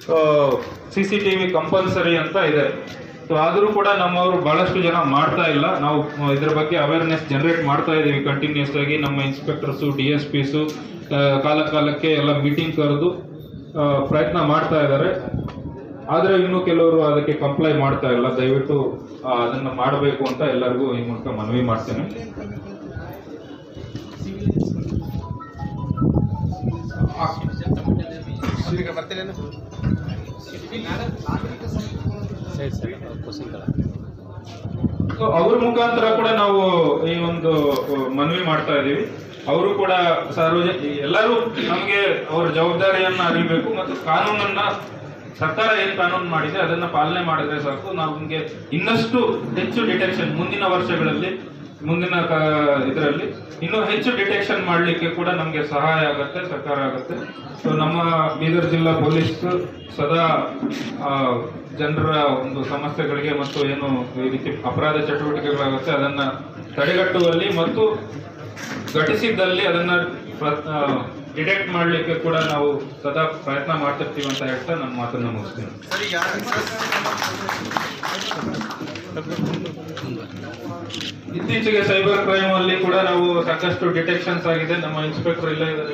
C C T V compulsory ಅಂತ ಇದೆ so ಆದರೂ ಕೂಡ ನಮ್ಮವರು ಬಹಳಷ್ಟು ಜನ ಮಾಡ್ತಾ ಇಲ್ಲ ನಾವು ಆ, ಇದ್ರ ಬಗ್ಗೆ ಅವೇರ್ನೆಸ್ ಜನರೇಟ್ ಮಾಡ್ತಾ ಇದ್ದೀವಿ ಕಂಟಿನ್ಯೂಸ್ ಆಗಿ ನಮ್ಮ ಇನ್ಸ್ಪೆಕ್ಟರ್ಸು ಡಿ ಎಸ್ ಪಿಸು ಕಾಲ ಕಾಲಕ್ಕೆ ಎಲ್ಲ ಮೀಟಿಂಗ್ ಕರೆದು ಆ, ಪ್ರಯತ್ನ ಮಾಡ್ತಾ ಇದ್ದಾರೆ ಆದರೆ ಇನ್ನೂ ಕೆಲವರು ಅದಕ್ಕೆ ಕಂಪ್ಲೈ ಮಾಡ್ತಾ ಇಲ್ಲ ದಯವಿಟ್ಟು ಆ, ಅದನ್ನ ಮಾಡಬೇಕು ಅಂತ ಎಲ್ಲರಿಗೂ ಈ ಮೂಲಕ ಮನವಿ ಮಾಡ್ತೇನೆ ಸೊ ಅವ್ರ ಮುಖಾಂತರ ಕೂಡ ನಾವು ಈ ಒಂದು ಅಹ್, ಮನವಿ ಮಾಡ್ತಾ ಇದ್ದೀವಿ ಅವರು ಕೂಡ ಸಾರ್ವಜನಿಕ ಎಲ್ಲರೂ ನಮಗೆ ಅವರ ಜವಾಬ್ದಾರಿಯನ್ನ ಅರಿಬೇಕು ಮತ್ತು ಕಾನೂನನ್ನ ಸರ್ಕಾರ ಏನ್ ಕಾನೂನು ಮಾಡಿದೆ ಅದನ್ನ ಪಾಲನೆ ಮಾಡಿದ್ರೆ ಸಾಕು ನಮಗೆ ಇನ್ನಷ್ಟು ಹೆಚ್ಚು ಡಿಟೆಕ್ಷನ್ ಮುಂದಿನ ವರ್ಷಗಳಲ್ಲಿ ಮುಂದಿನ ಇದರಲ್ಲಿ ಇನ್ನೂ ಹೆಚ್ಚು ಡಿಟೆಕ್ಷನ್ ಮಾಡಲಿಕ್ಕೆ ಕೂಡ ನಮಗೆ ಸಹಾಯ ಆಗುತ್ತೆ ಸರ್ಕಾರ ಆಗುತ್ತೆ ಸೊ ನಮ್ಮ ಬೀದರ್ ಜಿಲ್ಲಾ ಪೊಲೀಸ್ ಸದಾ ಆ, ಜನರ ಒಂದು ಸಮಸ್ಯೆಗಳಿಗೆ ಮತ್ತು ಏನು ಈ ರೀತಿ ಅಪರಾಧ ಚಟುವಟಿಕೆಗಳಾಗುತ್ತೆ ಅದನ್ನ ತಡೆಗಟ್ಟುವಲ್ಲಿ ಮತ್ತು ಘಟಿಸಿದ್ದಲ್ಲಿ ಅದನ್ನ ಡಿಟೆಕ್ಟ್ ಮಾಡಲಿಕ್ಕೆ ಕೂಡ ನಾವು ಸದಾ ಪ್ರಯತ್ನ ಮಾಡ್ತಿರ್ತೀವಿ ಅಂತ ಹೇಳ್ತಾ ನನ್ನ ಮಾತನ್ನು ಮುಗಿಸ್ತೀನಿ ಇತ್ತೀಚೆಗೆ ಸೈಬರ್ ಕ್ರೈಮ್ ಅಲ್ಲಿ ಕೂಡ ನಾವು ಸಾಕಷ್ಟು ಡಿಟೆಕ್ಷನ್ಸ್ ಆಗಿದೆ ನಮ್ಮ ಇನ್ಸ್ಪೆಕ್ಟರ್ ಇಲ್ಲ ಇದ್ದಾರೆ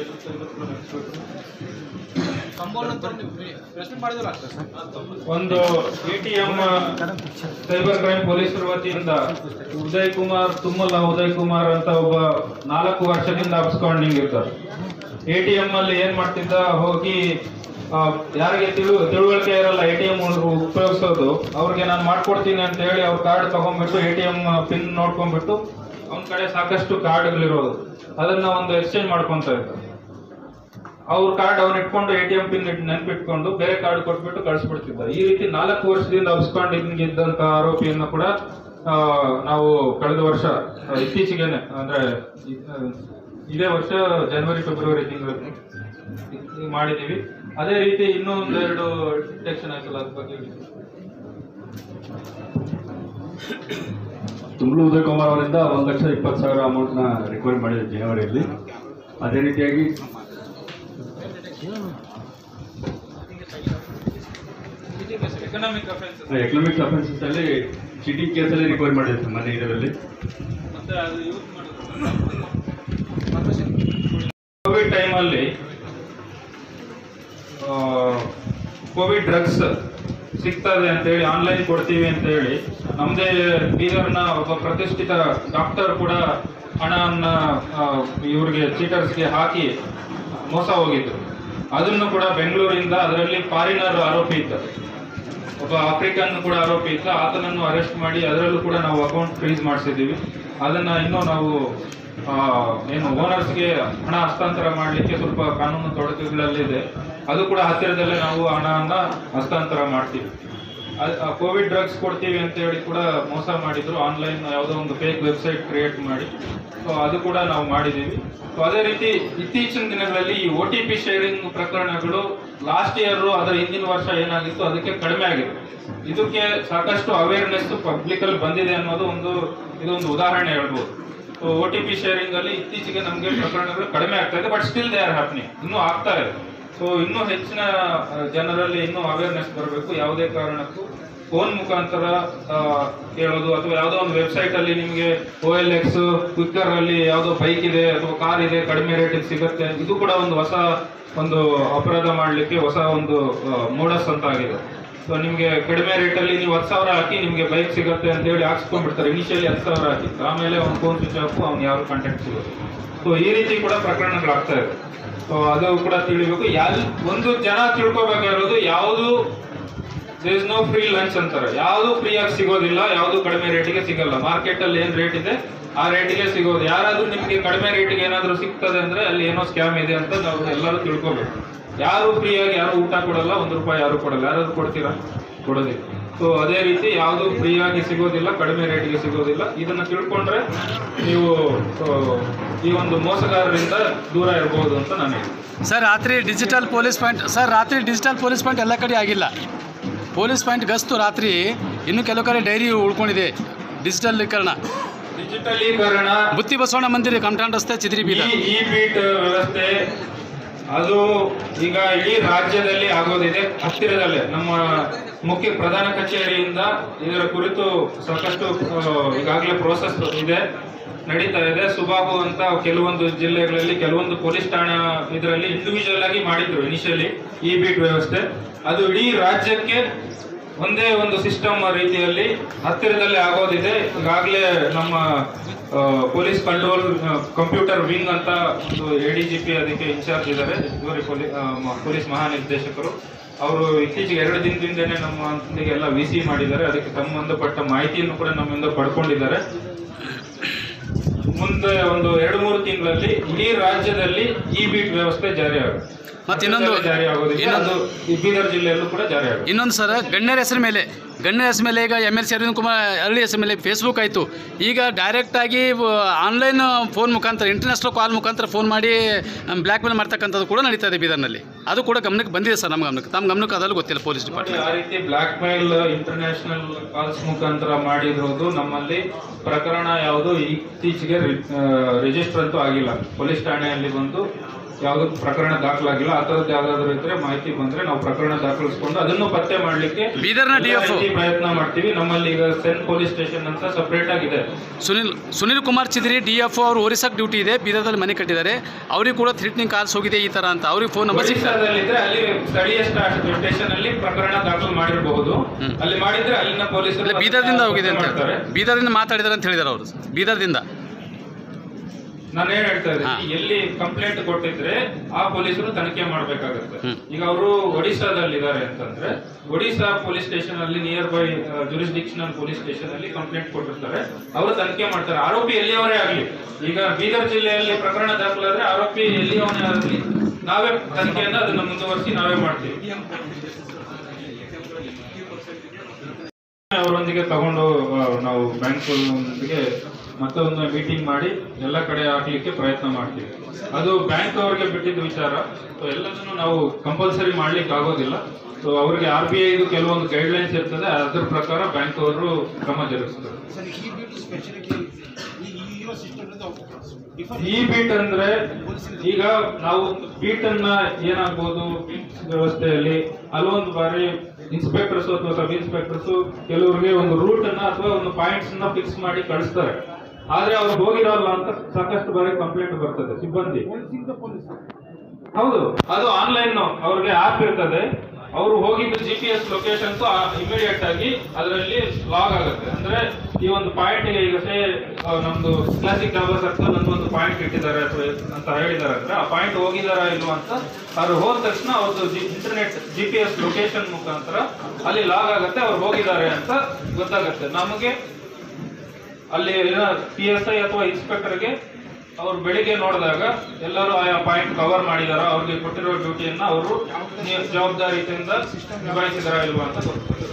ಒಂದು ಎಟಿಎಂ ಸೈಬರ್ ಕ್ರೈಮ್ ಪೊಲೀಸರ ವತಿಯಿಂದ ಉದಯ್ ಕುಮಾರ್ ತುಮ್ಮಲ ಉದಯ್ ಕುಮಾರ್ ಅಂತ ಒಬ್ಬ ನಾಲ್ಕು ವರ್ಷದಿಂದ ಅಪ್ಸ್ಕೊಂಡಿಂಗ್ ಇರ್ತಾರೆ ಎಟಿಎಂ ಅಲ್ಲಿ ಏನ್ ಮಾಡ್ತಿದ್ದ ಹೋಗಿ ಆ, ಯಾರಿಗೆ ತಿಳು ತಿಳುವಳಿಕೆ ಇರಲ್ಲ ಎ ಟಿ ಎಂ ಉಪಯೋಗಿಸೋದು ಅವ್ರಿಗೆ ನಾನು ಮಾಡ್ಕೊಡ್ತೀನಿ ಅಂತ ಹೇಳಿ ಅವ್ರ ಕಾರ್ಡ್ ತಗೊಂಡ್ಬಿಟ್ಟು ಎ ಟಿ ಎಂ ಪಿನ್ ನೋಡ್ಕೊಂಡ್ಬಿಟ್ಟು ಅವನ ಕಡೆ ಸಾಕಷ್ಟು ಕಾರ್ಡ್ಗಳಿರೋದು ಅದನ್ನ ಒಂದು ಎಕ್ಸ್ಚೇಂಜ್ ಮಾಡ್ಕೊಂತ ಇದ್ದ ಅವ್ರ ಕಾರ್ಡ್ ಅವ್ನ ಇಟ್ಕೊಂಡು ಎ ಟಿ ಎಂ ಪಿನ್ ನೆನ್ಪಿಟ್ಕೊಂಡು ಬೇರೆ ಕಾರ್ಡ್ ಕೊಟ್ಬಿಟ್ಟು ಕಳಿಸ್ಬಿಡ್ತಿದ್ದ ಈ ರೀತಿ ನಾಲ್ಕು ವರ್ಷದಿಂದ ಅಬ್ಸ್ಕೊಂಡಿದ್ದಂತ ಆರೋಪಿಯನ್ನು ಕೂಡ ಆ, ನಾವು ಕಳೆದ ವರ್ಷ ಆ, ಇತ್ತೀಚೆಗೆನೆ ಅಂದ್ರೆ ಇ- ಆ, ಇದೇ ವರ್ಷ ಜನವರಿ ಫೆಬ್ರವರಿ ತಿಂಗಳಲ್ಲಿ ಇದ್ ಮಾಡಿದೀವಿ ಅದೇ ರೀತಿ ಇನ್ನೂ ಒಂದೆರಡು ಡಿಟೆಕ್ಷನ್ ಆಯ್ತಲ್ಲ ಅದ್ರ ಬಗ್ಗೆ ಹೇಳಿ. ತುಮ್ಲು ಉದಯ್ ಕುಮಾರ್ ಅವರಿಂದ ಒಂದು ಲಕ್ಷ ಇಪ್ಪತ್ತು ಸಾವಿರ ಅಮೌಂಟ್ನ ರಿಕವರಿ ಮಾಡಿದೆ ಜನವರಿಯಲ್ಲಿ ಅದೇ ರೀತಿಯಾಗಿ ಎಕನಾಮಿಕ್ ಅಫೆನ್ಸಸ್ ಎಕನಾಮಿಕ್ಸ್ ಅಫೆನ್ಸಸ್ ಅಲ್ಲಿ ಚೀಟಿಂಗ್ ಕೇಸಲ್ಲಿ ರಿಕವರಿ ಮಾಡಿದೆ ಸರ್ ಮೊನ್ನೆ ಇದರಲ್ಲಿ ಮತ್ತೆ ಅದು ಯೂಸ್ ಕೋವಿಡ್ ಟೈಮಲ್ಲಿ ಕೋವಿಡ್ ಡ್ರಗ್ಸ್ ಸಿಗ್ತದೆ ಅಂತ ಹೇಳಿ ಆನ್ಲೈನ್ ಕೊಡ್ತೀವಿ ಅಂತ ಹೇಳಿ ನಮ್ಮದೇ ಬೀದರ್ನ ಒಬ್ಬ ಪ್ರತಿಷ್ಠಿತ ಡಾಕ್ಟರ್ ಕೂಡ ಹಣವನ್ನ ಆ, ಇವ್ರಿಗೆ ಚೀಟರ್ಸ್ಗೆ ಹಾಕಿ ಮೋಸ ಹೋಗಿದ್ರು ಅದನ್ನು ಕೂಡ ಬೆಂಗಳೂರಿಂದ ಅದರಲ್ಲಿ ಫಾರಿನರ್ ಆರೋಪಿ ಇದ್ದರು ಒಬ್ಬ ಆಫ್ರಿಕನ್ ಕೂಡ ಆರೋಪಿ ಇದ್ದ ಆತನನ್ನು ಅರೆಸ್ಟ್ ಮಾಡಿ ಅದರಲ್ಲೂ ಕೂಡ ನಾವು ಅಕೌಂಟ್ ಫ್ರೀಸ್ ಮಾಡಿಸಿದ್ದೀವಿ ಅದನ್ನ ಇನ್ನೂ ನಾವು ಆ, ಏನು ಓನರ್ಸ್ಗೆ ಹಣ ಹಸ್ತಾಂತರ ಮಾಡಲಿಕ್ಕೆ ಸ್ವಲ್ಪ ಕಾನೂನು ತೊಡಕುಗಳಲ್ಲಿದೆ ಅದು ಕೂಡ ಹತ್ತಿರದಲ್ಲೇ ನಾವು ಹಣವನ್ನ ಹಸ್ತಾಂತರ ಮಾಡ್ತೀವಿ ಕೋವಿಡ್ ಡ್ರಗ್ಸ್ ಕೊಡ್ತೀವಿ ಅಂತ ಹೇಳಿ ಕೂಡ ಮೋಸ ಮಾಡಿದ್ರು ಆನ್ಲೈನ್ ಯಾವುದೋ ಒಂದು ಫೇಕ್ ವೆಬ್ಸೈಟ್ ಕ್ರಿಯೇಟ್ ಮಾಡಿ ಸೊ ಅದು ಕೂಡ ನಾವು ಮಾಡಿದ್ದೀವಿ ಸೊ ಅದೇ ರೀತಿ ಇತ್ತೀಚಿನ ದಿನಗಳಲ್ಲಿ ಈ ಒ ಟಿ ಪಿ ಶೇರಿಂಗ್ ಪ್ರಕರಣಗಳು ಲಾಸ್ಟ್ ಇಯರ್ ಅದರ ಹಿಂದಿನ ವರ್ಷ ಏನಾಗಿತ್ತು ಅದಕ್ಕೆ ಕಡಿಮೆ ಆಗಿದೆ ಇದಕ್ಕೆ ಸಾಕಷ್ಟು ಅವೇರ್ನೆಸ್ ಪಬ್ಲಿಕ್ ಅಲ್ಲಿ ಬಂದಿದೆ ಅನ್ನೋದು ಒಂದು ಇದೊಂದು ಉದಾಹರಣೆ ಹೇಳ್ಬೋದು so O T P sharing ಅಲ್ಲಿ ಇತ್ತೀಚೆಗೆ ನಮಗೆ ಪ್ರಕರಣಗಳು ಕಡಿಮೆ ಆಗ್ತಾ ಇದೆ but still they are happening ಇನ್ನೂ ಆಗ್ತಾ ಇದೆ ಸೊ ಇನ್ನೂ ಹೆಚ್ಚಿನ ಆ, ಜನರಲ್ಲಿ ಇನ್ನೂ ಅವೇರ್ನೆಸ್ ಬರಬೇಕು ಯಾವುದೇ ಕಾರಣಕ್ಕೂ ಫೋನ್ ಮುಖಾಂತರ ಆ, ಕೇಳೋದು ಅಥವಾ ಯಾವುದೋ ಒಂದು ವೆಬ್ಸೈಟ್ ಅಲ್ಲಿ ನಿಮಗೆ ಓ ಎಲ್ ಎಕ್ಸ್ ಕ್ವಿಕ್ಕರ್ ಅಲ್ಲಿ ಯಾವುದೋ ಬೈಕ್ ಇದೆ ಅಥವಾ ಕಾರ್ ಇದೆ ಕಡಿಮೆ ರೇಟಿಗೆ ಸಿಗುತ್ತೆ ಇದು ಕೂಡ ಒಂದು ಹೊಸ ಒಂದು ಅಪರಾಧ ಮಾಡಲಿಕ್ಕೆ ಹೊಸ ಒಂದು ಮೋಡಸ್ ಅಂತ ಆಗಿದೆ ಸೊ ನಿಮಗೆ ಕಡಿಮೆ ರೇಟಲ್ಲಿ ನೀವು ಹತ್ತು ಸಾವಿರ ಹಾಕಿ ನಿಮಗೆ ಬೈಕ್ ಸಿಗುತ್ತೆ ಅಂತ ಹೇಳಿ ಹಾಕ್ಸ್ಕೊಂಡ್ಬಿಡ್ತಾರೆ ಇನಿಷಿಯಲಿ ಹತ್ತು ಸಾವಿರ ಹಾಕಿ ಆಮೇಲೆ ಅವ್ನ ಫೋನ್ ಸ್ವಿಚ್ ಆಫ್ ಅವ್ನು ಯಾವ ಕಾಂಟ್ಯಾಕ್ಟ್ ಸಿಗೋದು ಸೊ ಈ ರೀತಿ ಕೂಡ ಪ್ರಕರಣಗಳಾಗ್ತಾ ಇದೆ ಸೊ ಅದು ಕೂಡ ತಿಳಿಬೇಕು ಯಾಲ್ ಒಂದು ಜನ ತಿಳ್ಕೊಬೇಕಾಗಿರೋದು ಯಾವುದು ಇಸ್ ನೋ ಫ್ರೀ ಲಂಚ್ ಅಂತಾರೆ ಯಾವುದು ಫ್ರೀ ಆಗಿ ಸಿಗೋದಿಲ್ಲ ಯಾವುದು ಕಡಿಮೆ ರೇಟಿಗೆ ಸಿಗಲ್ಲ ಮಾರ್ಕೆಟ್ ಅಲ್ಲಿ ಏನ್ ರೇಟ್ ಇದೆ ಆ ರೇಟಿಗೆ ಸಿಗೋದು ಯಾರಾದ್ರೂ ನಿಮಗೆ ಕಡಿಮೆ ರೇಟಿಗೆ ಏನಾದ್ರೂ ಸಿಗ್ತದೆ ಅಂದ್ರೆ ಅಲ್ಲಿ ಏನೋ ಸ್ಕ್ಯಾಮ್ ಇದೆ ಅಂತ ನಾವು ಎಲ್ಲರೂ ತಿಳ್ಕೊಬೇಕು ಯಾರು ಫ್ರೀ ಆಗಿ ಯಾರು ಊಟ ಕೊಡಲ್ಲ ಒಂದು ರೂಪಾಯಿ ಯಾರು ಕೊಡಲ್ಲ ಯಾರಾದ್ರೂ ಕೊಡ್ತೀರಾ ಕೊಡೋದಿಲ್ಲ ಸೊ ಅದೇ ರೀತಿ ಯಾವುದು ಫ್ರೀ ಆಗಿ ಸಿಗೋದಿಲ್ಲ ಕಡಿಮೆ ರೇಟಿಗೆ ಸಿಗೋದಿಲ್ಲ ಇದನ್ನ ತಿಳ್ಕೊಂಡ್ರೆ ನೀವು ಸೊ, ಈ ಒಂದು ಮೋಸಗಾರರಿಂದ ದೂರ ಇರಬಹುದು ಅಂತ ನಾನು ಹೇಳ್ತೀನಿ ಸರ್ ರಾತ್ರಿ ಡಿಜಿಟಲ್ ಪೊಲೀಸ್ ಪಾಯಿಂಟ್ ಸರ್ ರಾತ್ರಿ ಡಿಜಿಟಲ್ ಪೊಲೀಸ್ ಪಾಯಿಂಟ್ ಎಲ್ಲ ಕಡೆ ಆಗಿಲ್ಲ ಪೊಲೀಸ್ ಪಾಯಿಂಟ್ ಗಸ್ತು ರಾತ್ರಿ ಇನ್ನು ಕೆಲವು ಕಡೆ ಡೈರಿ ಉಳ್ಕೊಂಡಿದೆ ಡಿಜಿಟಲೀಕರಣ ಡಿಜಿಟಲೀಕರಣ ಬುತ್ತಿ ಬಸವಣ್ಣ ಮಂದಿರ ಕಮಟಾನ್ ರಸ್ತೆ ಚಿದ್ರಿ ಬೀದ ಈ ಈ ಬೀಟ್ ವ್ಯವಸ್ಥೆ ಅದು ಈಗ ಇಡೀ ರಾಜ್ಯದಲ್ಲಿ ಆಗೋದಿದೆ ಹತ್ತಿರದಲ್ಲೇ ನಮ್ಮ ಮುಖ್ಯ ಪ್ರಧಾನ ಕಚೇರಿಯಿಂದ ಇದರ ಕುರಿತು ಸಾಕಷ್ಟು ಆ, ಈಗಾಗಲೇ ಪ್ರೋಸೆಸ್ ಇದೆ ನಡೀತಾ ಇದೆ ಸುಬಾಬು ಅಂತ ಕೆಲವೊಂದು ಜಿಲ್ಲೆಗಳಲ್ಲಿ ಕೆಲವೊಂದು ಪೊಲೀಸ್ ಠಾಣಾ ಇದರಲ್ಲಿ ಇಂಡಿವಿಜುವಲ್ ಆಗಿ ಮಾಡಿದ್ರು ಇನಿಷಿಯಲಿ ಇ ಬೀಟ್ ವ್ಯವಸ್ಥೆ ಅದು ಇಡೀ ರಾಜ್ಯಕ್ಕೆ ಒಂದೇ ಒಂದು ಸಿಸ್ಟಮ್ ರೀತಿಯಲ್ಲಿ ಹತ್ತಿರದಲ್ಲಿ ಆಗೋದಿದೆ ಈಗಾಗಲೇ ನಮ್ಮ ಆ, ಪೊಲೀಸ್ ಕಂಟ್ರೋಲ್ ಆ, ಕಂಪ್ಯೂಟರ್ ವಿಂಗ್ ಅಂತ ಒಂದು ಎ ಡಿ ಜಿ ಪಿ ಅದಕ್ಕೆ ಇನ್ಚಾರ್ಜ್ ಇದ್ದಾರೆ ಹೆಚ್ಚುವರಿ ಪೊಲೀ ಆ, ಮ- ಪೊಲೀಸ್ ಮಹಾನಿರ್ದೇಶಕರು ಅವರು ಇತ್ತೀಚೆಗೆ ಎರಡು ದಿನದಿಂದನೇ ನಮ್ಮೊಂದಿಗೆ ಎಲ್ಲ ವಿ ಸಿ ಮಾಡಿದ್ದಾರೆ ಅದಕ್ಕೆ ಸಂಬಂಧಪಟ್ಟ ಮಾಹಿತಿಯನ್ನು ಕೂಡ ನಮ್ಮಿಂದ ಪಡ್ಕೊಂಡಿದ್ದಾರೆ ಮುಂದೆ ಒಂದು ಎರಡು ಮೂರು ತಿಂಗಳಲ್ಲಿ ಇಡೀ ರಾಜ್ಯದಲ್ಲಿ ಇ ಬೀಟ್ ವ್ಯವಸ್ಥೆ ಜಾರಿ ಆಗುತ್ತೆ ಮತ್ತೆ ಇನ್ನೊಂದು- ಜಾರಿ ಆಗೋದಿದೆ ಇನ್ನೊಂದು- ಅದು ಈ ಬೀದರ್ ಜಿಲ್ಲೆಯಲ್ಲೂ ಕೂಡ ಜಾರಿ ಆಗುತ್ತೆ ಇನ್ನೊಂದು ಸರ್ ಗಣ್ಯರ ಹೆಸರು ಮೇಲೆ ಗಣ್ಯರ ಹೆಸರು ಮೇಲೆ ಈಗ M L C Arvind Kumar Arali ಹೆಸರು ಮೇಲೆ ಫೇಸ್ಬುಕ್ ಆಯಿತು ಈಗ ಡೈರೆಕ್ಟಾಗಿ ಆನ್ಲೈನ್ ಫೋನ್ ಮುಖಾಂತರ ಇಂಟರ್ನ್ಯಾಷನಲ್ ಕಾಲ್ ಮುಖಾಂತರ ಫೋನ್ ಮಾಡಿ ಬ್ಲ್ಯಾಕ್ ಮೇಲ್ ಮಾಡ್ತಕ್ಕಂಥದ್ದು ಕೂಡ ನಡೀತಾ ಇದೆ ಬೀದರ್ನಲ್ಲಿ ಅದು ಕೂಡ ಗಮನಕ್ಕೆ ಬಂದಿದೆ ಸರ್ ನಮ್ಮ ಗಮನಕ್ಕೆ ತಮ್ಮ ಗಮನಕ್ಕೆ ಅದಲ್ಲೂ ಗೊತ್ತಿಲ್ಲ ಪೊಲೀಸ್ ನೋಡಿ, ಡಿಪಾರ್ಟ್ಮೆಂಟ್ ಆ ರೀತಿ ಬ್ಲಾಕ್ ಮೇಲ್ ಇಂಟರ್ನ್ಯಾಷನಲ್ ಕಾಲ್ಸ್ ಮುಖಾಂತರ ಮಾಡಿರೋದು ನಮ್ಮಲ್ಲಿ ಪ್ರಕರಣ ಯಾವುದು ಇತ್ತೀಚೆಗೆ ರಿಜಿಸ್ಟರ್ ಅಂತೂ ಆಗಿಲ್ಲ ಪೊಲೀಸ್ ಠಾಣೆಯಲ್ಲಿ ಬಂದು ಯಾವುದು ಪ್ರಕರಣ ದಾಖಲಾಗಿಲ್ಲ ಆ ಥರದ್ದು ಯಾವ್ದಾದ್ರು ಇದ್ರೆ ಮಾಹಿತಿ ಬಂದ್ರೆ ನಾವು ಪ್ರಕರಣ ದಾಖಲಿಸ್ಕೊಂಡು ಅದನ್ನು ಪತ್ತೆ ಮಾಡ್ಲಿಕ್ಕೆ ಬೀದರ್ನ ಎಲ್ಲ DFO. ರೀತಿ ಪ್ರಯತ್ನ ಮಾಡ್ತೀವಿ ನಮ್ಮಲ್ಲಿ ಈಗ ಸೆನ್ ಪೊಲೀಸ್ ಸ್ಟೇಷನ್ ಅಂತ ಸಪರೇಟ್ ಆಗಿದೆ ಸುನಿಲ್ ಸುನಿಲ್ ಕುಮಾರ್ ಚಿದ್ರಿ ಡಿ ಎಫ್ ಅವರು ಒರಿಸ್ಸಾಕ್ ಡ್ಯೂಟಿ ಇದೆ ಬೀದರ್ದಲ್ಲಿ ಮನೆ ಕಟ್ಟಿದ್ದಾರೆ ಅವ್ರಿಗೆ ಕೂಡ ಥ್ರಿಟ್ನಿಂಗ್ ಕಾಲ್ಸ್ ಹೋಗಿದೆ ಈ ಥರ ಅಂತ ಅವ್ರಿಗೆ ಫೋನ್ ನಂಬರ್ ಸಿಗ್ತದೆ ಒಡಿಶಾದಲ್ಲಿದ್ರೆ ಅಲ್ಲಿ ಸ್ಥಳೀಯ ಸ್ಟೇಷನ್ ಅಲ್ಲಿ ಪ್ರಕರಣ ದಾಖಲು ಮಾಡಿರಬಹುದು ಹ್ಮ್. ಅಲ್ಲಿ ಮಾಡಿದ್ರೆ ಅಲ್ಲಿನ ಪೊಲೀಸರು ಇಲ್ಲ ಬೀದರ್ದಿಂದ ಅದನ್ನ ಹೋಗಿದೆ ಅಂತ ಮಾಡ್ತಾರೆ ಹೇಳ್ತಾರೆ ಬೀದರ್ದಿಂದ ಮಾತಾಡಿದ್ದಾರೆ ಅಂತ ಹೇಳಿದ್ದಾರೆ ಅವರು ಬೀದರ್ದಿಂದ ನಾನು ಏನ್ ಹೇಳ್ತಾ ಹಾ. ಇದ್ದೀನಿ ಎಲ್ಲಿ ಕಂಪ್ಲೇಂಟ್ ಕೊಟ್ಟಿದ್ರೆ ಆ ಪೊಲೀಸರು ತನಿಖೆ ಮಾಡ್ಬೇಕಾಗತ್ತೆ ಹ್ಮ್. ಈಗ ಅವರು ಒಡಿಶಾದಲ್ಲಿ ಇದ್ದಾರೆ ಅಂತಂದ್ರೆ ಒಡಿಶಾ ಪೊಲೀಸ್ ಸ್ಟೇಷನ್ ಅಲ್ಲಿ near by jurisdictional police station ಅಲ್ಲಿ ಕಂಪ್ಲೇಂಟ್ ಕೊಟ್ಟಿರ್ತಾರೆ ಅವರು ತನಿಖೆ ಮಾಡ್ತಾರೆ ಆರೋಪಿ ಎಲ್ಲಿಯವರೇ ಆಗಲಿ ಈಗ ಬೀದರ್ ಜಿಲ್ಲೆಯಲ್ಲಿ ಪ್ರಕರಣ ದಾಖಲಾದ್ರೆ ಆರೋಪಿ ಎಲ್ಲಿಯವನೇ ಆಗಲಿ ನಾವೇ ತನಿಖೆಯನ್ನ ಅದನ್ನ ಮುಂದುವರಿಸಿ ನಾವೇ ಮಾಡ್ತೀವಿ ಅವರೊಂದಿಗೆ ತಗೊಂಡು ಆ, ನಾವು ಬ್ಯಾಂಕ್ ಒಂದಿಗೆ ಮತ್ತೊಂದು ಮೀಟಿಂಗ್ ಮಾಡಿ ಎಲ್ಲ ಕಡೆ ಹಾಕ್ಲಿಕ್ಕೆ ಪ್ರಯತ್ನ ಮಾಡ್ತೀವಿ ಅದು ಬ್ಯಾಂಕ್ ಅವರಿಗೆ ಬಿಟ್ಟಿದ್ದ ವಿಚಾರ ಸೊ ಎಲ್ಲದನ್ನು ನಾವು ಕಂಪಲ್ಸರಿ ಮಾಡ್ಲಿಕ್ಕೆ ಆಗೋದಿಲ್ಲ ಸೊ ಅವರಿಗೆ ಆರ್ ಬಿ ಐದು ಕೆಲವೊಂದು ಗೈಡ್ಲೈನ್ಸ್ ಇರ್ತದೆ ಅದ್ರ ಪ್ರಕಾರ ಬ್ಯಾಂಕ್ ಅವರು ಕ್ರಮ ಜರುಗಿಸ್ತಾರೆ ಸರ್ ಈ ಬೀಟ್ ಸ್ಪೆಷಲಿಟಿ ಈ ಇರೋ ಸಿಸ್ಟಮ್ ಈ ಬೀಟ್ ಅಂದ್ರೆ ಈಗ ನಾವು ಬೀಟ್ ಅನ್ನ ಏನಾಗ್ಬೋದು ಬೀಟ್ ವ್ಯವಸ್ಥೆಯಲ್ಲಿ ಹಲವೊಂದು ಬಾರಿ ಇನ್ಸ್ಪೆಕ್ಟರ್ಸ್ ಅಥವಾ ಸಬ್ ಇನ್ಸ್ಪೆಕ್ಟರ್ಸ್ ಕೆಲವರಿಗೆ ಒಂದು ರೂಟ್ ಅನ್ನ ಅಥವಾ ಒಂದು ಪಾಯಿಂಟ್ಸ್ ನ ಫಿಕ್ಸ್ ಮಾಡಿ ಕಳಿಸ್ತಾರೆ ಆದ್ರೆ ಅವ್ರು ಹೋಗಿರಲ್ಲ ಅಂತ ಸಾಕಷ್ಟು ಬಾರಿ ಕಂಪ್ಲೇಂಟ್ ಬರ್ತದೆ ಸಿಬ್ಬಂದಿ ಪೊಲೀಸ್ ಹೌದು ಅದು ಆನ್ಲೈನ್ ಅವ್ರಿಗೆ ಆಪ್ ಇರ್ತದೆ ಅವರು ಹೋಗಿದ್ದು G P S location immediate ಆಗಿ ಅದರಲ್ಲಿ ಲಾಗ್ ಆಗುತ್ತೆ ಅಂದ್ರೆ ಈ ಒಂದು ಪಾಯಿಂಟ್ ಈಗ ಸೇ ನಮ್ದು ಕ್ಲಾಸಿಕ್ ಡಾಬಾ ಸರ್ಕಲ್ ಅಂತ ಒಂದು ಪಾಯಿಂಟ್ ಇಟ್ಟಿದ್ದಾರೆ ಅಥವಾ ಅಂತ ಹೇಳಿದ್ದಾರೆ ಅಂದ್ರೆ ಆ ಪಾಯಿಂಟ್ ಹೋಗಿದಾರಾ ಇಲ್ವಾ ಅಂತ ಅವ್ರು ಹೋದ ತಕ್ಷಣ ಅವ್ರದ್ದು internet G P S location ಮುಖಾಂತರ ಅಲ್ಲಿ ಲಾಗ್ ಆಗುತ್ತೆ ಅವ್ರು ಹೋಗಿದ್ದಾರೆ ಅಂತ ಗೊತ್ತಾಗುತ್ತೆ ನಮಗೆ ಅಲ್ಲಿ ಪಿ ಎಸ್ ಐ ಅಥವಾ ಇನ್ಸ್ಪೆಕ್ಟರ್ಗೆ ಅವ್ರು ಬೆಳಿಗ್ಗೆ ನೋಡಿದಾಗ ಎಲ್ಲರೂ ಆಯಾ ಪಾಯಿಂಟ್ ಕವರ್ ಮಾಡಿದಾರ ಅವ್ರಿಗೆ ಕೊಟ್ಟಿರೋ ಡ್ಯೂಟಿಯನ್ನ ಅವರು ಜವಾಬ್ದಾರಿಯಿಂದ ನಿಭಾಯಿಸಿದಾರ ಇಲ್ವಾ ಅಂತ ಗೊತ್ತಾಗುತ್ತೆ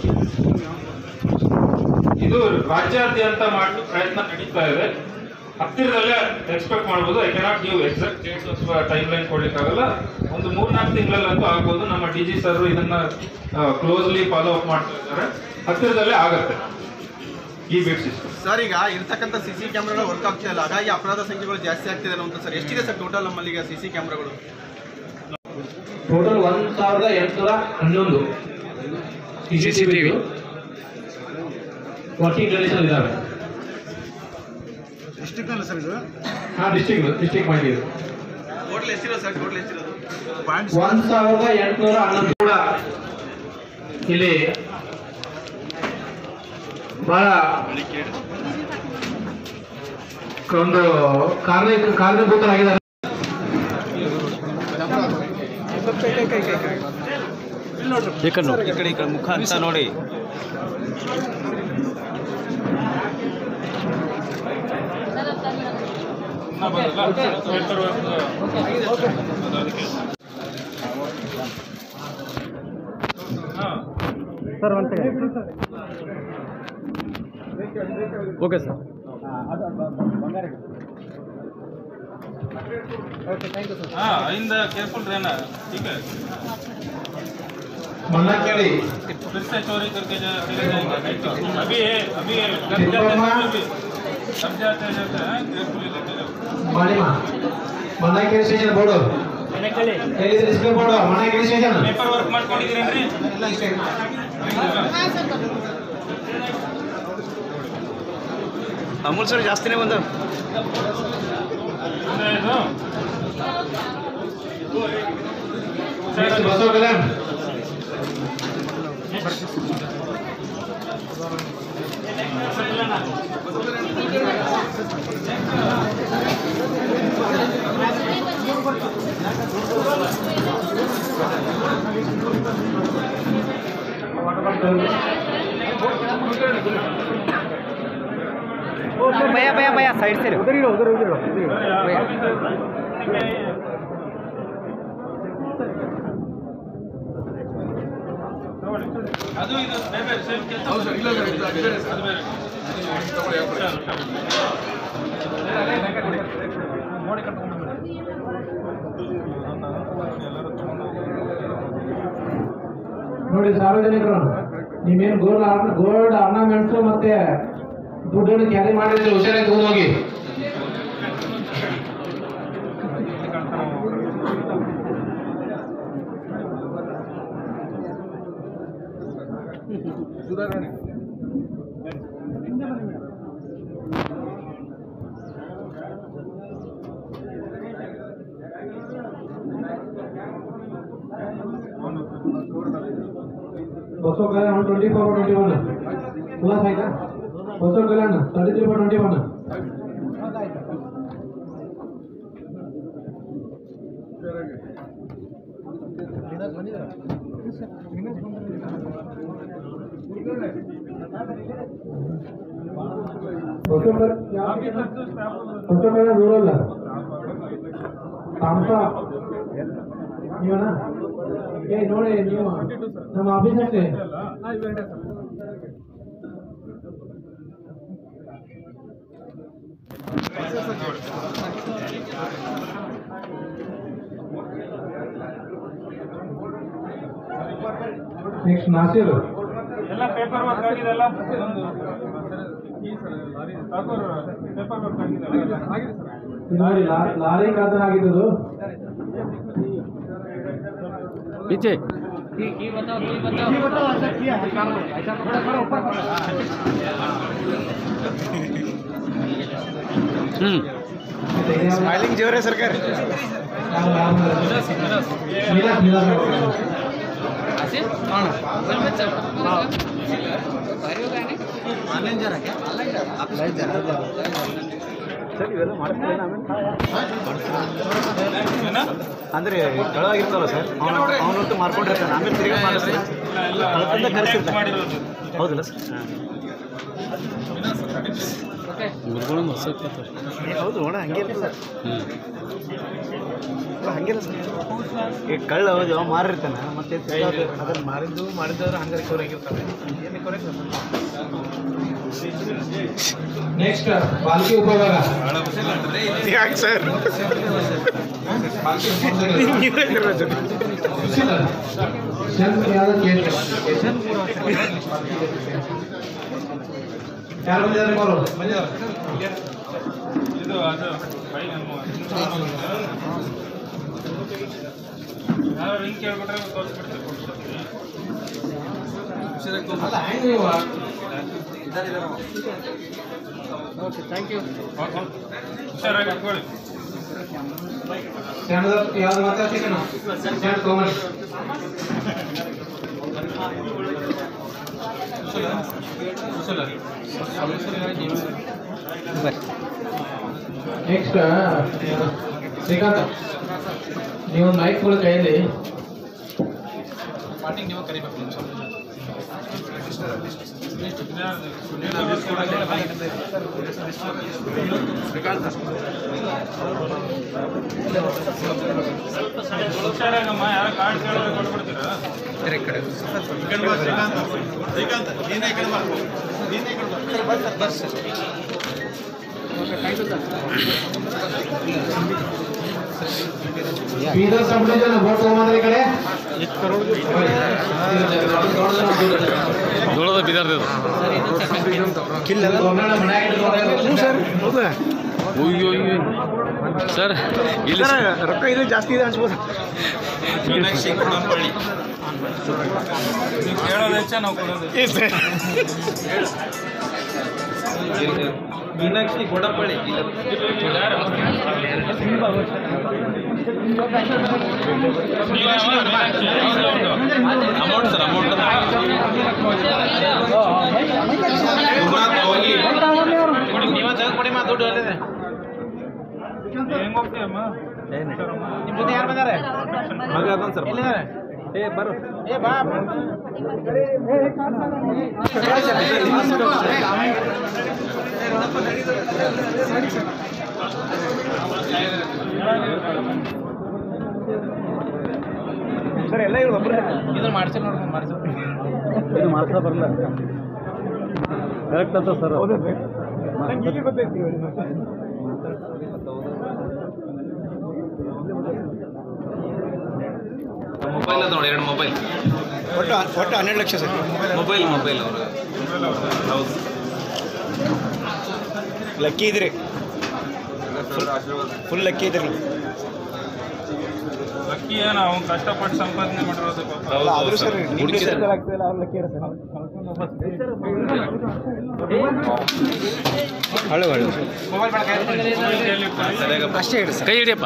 ಇದು ರಾಜ್ಯಾದ್ಯಂತ ಮಾಡಲು ಪ್ರಯತ್ನ ನಡೀತಾ ಇದೆ ಹತ್ತಿರದಲ್ಲೇ ಎಕ್ಸ್ಪೆಕ್ಟ್ ಮಾಡ್ಬೋದು I cannot give exact dates ಅಥವಾ ಟೈಮ್ ಲೈನ್ ಕೊಡ್ಲಿಕ್ಕಾಗಲ್ಲ ಒಂದು ಮೂರ್ನಾಲ್ಕು ತಿಂಗಳಲ್ಲಂತೂ ಆಗ್ಬೋದು ನಮ್ಮ ಡಿ ಜಿ ಸರ್ ಇದನ್ನ ಕ್ಲೋಸ್ಲಿ ಫಾಲೋ ಅಪ್ ಮಾಡ್ತಾ ಇದ್ದಾರೆ ಹತ್ತಿರದಲ್ಲೇ ಆಗತ್ತೆ ಈ ಬಿಟ್ ಸಿಸ್ಟಮ್ ಸರ್ ಈಗ ಇರ್ತಕ್ಕಂಥ ಸಿ ಸಿ ಕ್ಯಾಮ್ರಾಗಳು ವರ್ಕ್ ಆಗ್ತಾ ಇಲ್ಲ ಹಾಗಾಗಿ ಅಪರಾಧ ಸಂಖ್ಯೆಗಳು ಜಾಸ್ತಿ ಆಗ್ತಿದೆ ಅಂತ ಸರ್ ಎಷ್ಟಿದೆ ಸರ್ ಟೋಟಲ್ ನಮ್ಮಲ್ಲಿ ಈಗ ಸಿ ಸಿ ಕ್ಯಾಮ್ರಾಗಳು ಟೋಟಲ್ ಒಂದ್ ಸಾವಿರದ ಎಂಟುನೂರ ಹನ್ನೊಂದು CCTV. ವರ್ಕಿಂಗ್ ಕಂಡೀಷನ್ ಇದಾವೆ ಡಿಸ್ಟ್ರಿಕ್ಟ್ ಸರ್ ಇದು ಹಾ ಡಿಸ್ಟಿಕ್ ಡಿಸ್ಟಿಕ್ ಮಾಡಿದ್ರು ಟೋಟಲ್ ಎಷ್ಟಿರೋದು ಸರ್ ಟೋಟಲ್ ಎಷ್ಟಿರೋದು ಪಾಯಿಂಟ್ಸ್ ಒಂದ್ ಸಾವಿರದ ಎಂಟುನೂರ ಹನ್ನೊಂದು ಕೂಡ ಇಲ್ಲಿ ಬಹಳ ಒಂದು ಕಾರ್ಯ ಕಾರಣಭೂತರಾಗಿದ್ದಾರೆ ಈ ಕಡೆ ನೋಡಿ. ಈ ಕಡೆ ಈ ಕಡೆ ಮುಖ ಅಂತ ನೋಡಿ ಓಕೆ ಸರ್ हाँ आइंदा केयरफुल रहना ठीक है ಮನ್ನಕೇಳಿ फिर से चोरी करके जा चले जाएंगे नहीं तो अभी है अभी है जब जाते हैं भी जब जाते जाते हैं केयरफुली लेते जाओ ಮಾಳಿಮ ಮನ್ನಕೇಳಿ ಸ್ಟೇಷನ್ ಬೋರ್ಡು ಕೈಲಿ ಡಿಸ್ಪ್ಲೇ ಕೊಡು ಮನೆಗೆ ರಿಜಿಸ್ಟ್ರೇಷನ್ ಪೇಪರ್ ವರ್ಕ್ ಮಾಡ್ಕೊಂಡಿದ್ದೀರೇನ್ರಿ ಅಮೂಲ್ ಸರ್ ಜಾಸ್ತಿನೇ ಬಂದ ಅಂದ್ರೆ ಇದು ನೆಕ್ಸ್ಟ್ ಬಸವ ಕಲ್ಯಾಣ್ ಭಯ ಭಯ ಭಯ ಸೈಡ್ ಸೈಡ್ ಉದರ್ ಇರೋ ಉದರ್ ಉದರ್ ಭಯ ಅದು ಇದು ಬೇರೆ ಬೇರೆ ಸೇಮ್ ಕೆಲಸ ಅದು ಬೇರೆ ನೋಡಿ ಸಾರ್ವಜನಿಕರು ನೀವೇನು ಗೋಲ್ಡ್ ಗೋಲ್ಡ್ ಆರ್ನಮೆಂಟ್ಸ್ ಮತ್ತೆ ದುಡ್ಡನ್ನು ಕ್ಯಾರಿ ಮಾಡಿದ್ರೆ ಹುಷಾರಾಗಿ ತಗೊಂಡು ಹೋಗಿ Basavakalyan twenty four twenty one plus ಆಯ್ತಾ Basavakalyan thirty three four twenty one Basava Basavakalyan ರೂರಲ್ಲ ತಾಮಸ ನೀವಣ್ಣ ಏ ನೋಡಿ ನೀವು ನಮ್ಮ ಆಫೀಸ್ ಅಷ್ಟೇ ನೆಕ್ಸ್ಟ್ ನಾಸಿರ್ ಎಲ್ಲ ಪೇಪರ್ ವರ್ಕ್ ಆಗಿದೆ ಎಲ್ಲ ಒಂದು ಠಾಕೂರ್ ಪೇಪರ್ ವರ್ಕ್ ಆಗಿದೆ ಇದು ನೋಡಿ ಲಾ- ಲಾರಿ ಖಾತರ ಆಗಿದ್ದು ಪೀಚೆ ಹ್ಞೂ ಸ್ಮೈಲಿಂಗ್ ಜೋರೇ ಸರ್ಕಾರ ಮಿಲಾಸ್ ಮಿಲಾಸ್ ಅಂದ್ರೆ ಕಳವಾಗಿರ್ತಾವಲ್ಲ ಸರ್ ಅವನಂತೂ ಮಾರ್ಕೊಂಡಿರ್ತಾನೆ ಆಮೇಲೆ ತಿರುಗಿ ಮಾಡಿಸ್ತಾರೆ ಕಳ್ತಂದ ಕರೆಸಿರ್ತಾರೆ ಮಾಡಿರೋದು ಹೌದಲ್ಲ ಸರ್ ಗುರುಗಳು ಮಸ್ತ್ ಹೌದು ಒಣ ಹಂಗೆ ಇರ್ತದೆ ಹ್ಞೂ ಹಂಗಿಲ್ಲ ಸರ್ ಈಗ ಕಳ್ಳ ಹೌದು ಅವ ಮಾರಿರ್ತಾನೆ ಮತ್ತೆ ಅದನ್ನ ಮಾರಿದ್ದು ಮಾಡಿದವ್ರು ಹಂಗೆ ರಿಕವರ್ ಆಗಿರ್ತಾವೆ ಏನು ರಿಕವರ್ ನೆಕ್ಸ್ಟ್ ಪಾಲ್ಕಿ ಉಪವಿಭಾಗ ಯಾಕೆ ಸರ್ ಶಂಕ್ ಯಾವ್ದು ಕೇಸ್ ಯಾರು ಬಂದಿದ್ದಾರೆ ಅವರು ಇದು ಅದು ಬೈ ನಮ್ಮ ನಾವು ರಿಂಗ್ ಕೇಳ್ಬಿಟ್ರೆ ತೋರಿಸ್ಬಿಡ್ತೀವಿ ಕೊಡ್ತೀವಿ ಅಲ್ಲ ಹೆಂಗ್ ನೀವು ಹುಷಾರಾಗಿ ಇಟ್ಕೊಳ್ಳಿ ಸ್ಟ್ಯಾಂಡ್ ಯಾವ್ದು ಮಾತಾಡ್ತೀನಿ ನಾನು ಸ್ಟ್ಯಾಂಡ್ ಕಾಮನ್ ನೆಕ್ಸ್ಟ್ ಶ್ರೀಕಾಂತ್ ನೀವು ಮೈಕ್ಗಳ ಕೈಯಲ್ಲಿ ಹುಷಾರಾಗಮ್ಮ ಯಾರ ಕಾರ್ಡ್ ಕೇಳಿದ್ರೆ ಕೊಟ್ಬಿಡ್ತೀರಾ ಬೀದರ್ ಸಬ್ ಡಿವಿಷನ್ ವೋಟ್ ತಗೊಂಬಂದ್ರೆ ಈ ಕಡೆ ದೊಡ್ಡದ ಬಿದ್ದಾರ್ದು ಕಿಲ್ಲ ಮನ್ಯಾಗ ಇಟ್ಕೊಂಡ್ರೆ ಸರ್ ಹೌದಾ ಅಯ್ಯೋ ಅಯ್ಯೋ ಸರ್ ಇಲ್ಲಿ ರೊಕ್ಕ ಇದು ಜಾಸ್ತಿ ಇದೆ ಅನ್ಸ್ಬೋದು ಮೀನಾಕ್ಷಿ ಗುಣಪಳ್ಳಿ ನೀವು ಕೇಳೋದು ಹೆಚ್ಚ ನಾವು ಕೊಡೋದು Meenakshi Godapalli amount sir amount ಹೆಂಗ್ ಹೋಗ್ತೀಯಮ್ಮ ನಿಮ್ಮ ಜೊತೆ ಯಾರು ಬಂದಾರೆ ಮಗ ಅದನ್ ಸರ್ ಏ ಬರು ಏ ಬಾ ಸರ್ ಎಲ್ಲ ಇವ್ರು ಒಬ್ಬರೇ ಇದನ್ನ ಮಾಡ್ಸಲ್ ನೋಡ್ಕೊಂಡು ಮಾಡ್ಸಲ್ ಇದು ಮಾತ್ರ ಬರಲ್ಲ ಕರೆಕ್ಟ್ ಅಂತ ಸರ್ ನಂಗೆ ಈಗ ಗೊತ್ತೈತಿ ಮೊಬೈಲ್ ಅದ ನೋಡಿ ಎರಡು ಮೊಬೈಲ್ ಒಟ್ಟು ಒಟ್ಟು ಹನ್ನೆರಡು ಲಕ್ಷ ಸರ್ ಮೊಬೈಲ್ ಮೊಬೈಲ್ ಅವರು ಹೌದು ಲಕ್ಕಿ ಇದ್ರಿ ಫುಲ್ ಲಕ್ಕಿ ಇದ್ರಿ ನೀವು ಅಕ್ಕಿ ಏನು ಅವ್ನು ಕಷ್ಟಪಟ್ಟು ಸಂಪಾದನೆ ಮಾಡಿರೋದು ಪಾಪ ಹೌದು, ಆದ್ರೂ ಹೌದು ಸರ್ ಸರ್. ನಿಮ್ಗೆ ಹುಡುಕಿದ್ರೆ ಸೆಟಲ್ ಆಗ್ತಿಲ್ಲ ಅವ್ರು ಲಕ್ಕಿ ಇರುತ್ತೆ ಹಳೆ ಹಳೆ ಮೊಬೈಲ್ ಸರಿಯಾಗಿ ಅಷ್ಟೇ ಹೇಳಿ ಸರ್ ಕೈ ಹಿಡಿಯಪ್ಪ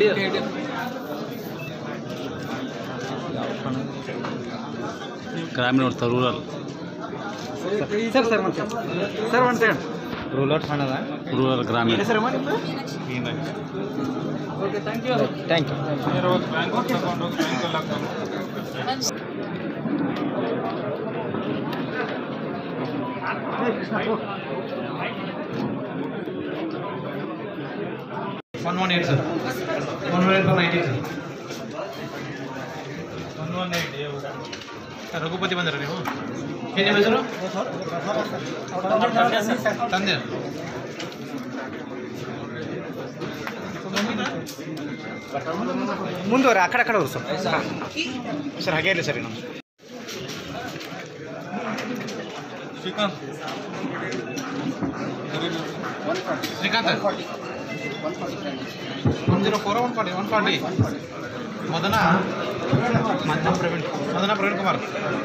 ಗ್ರಾಮೀಣ ನೋಡ್ತಾ ರೂರಲ್ ಸರ್ ಸರ್ ಒಂದು ಸರ್ ಒಂದು ಸೆಕೆಂಡ್ ರೂಲರ್ ಸಣ್ಣದ ರೂರಲ್ ಗ್ರಾಮೀಣ ಸರ್ ನಿಮ್ಮದು ಥ್ಯಾಂಕ್ ಯು ನೇರ ಹೋಗಿ ಬ್ಯಾಂಕ್ ತಗೊಂಡು ಹೋಗಿ ಬ್ಯಾಂಕಲ್ಲಿ ಹಾಕೊಂಡು one one eight sir one one eight ninety sir ಒಂದು ಒಂದು ಐಡಿ ರಘುಪತಿ ಬಂದಿರ ನೀವು ಏನು ನಿಮ್ಮ ಹೆಸರು ತಂದೆ ಮುಂದುವರೆ ಆ ಕಡೆ ಆ ಕಡೆ ಹೋಗಿ ಸರ್ ಸರ್ ಹಾಗೆ ಇರಲಿ ಸರ್ ಇನ್ನು Srikanth Srikanth one zero four one forty one forty Madana Madana Praveen Madana Praveen Kumar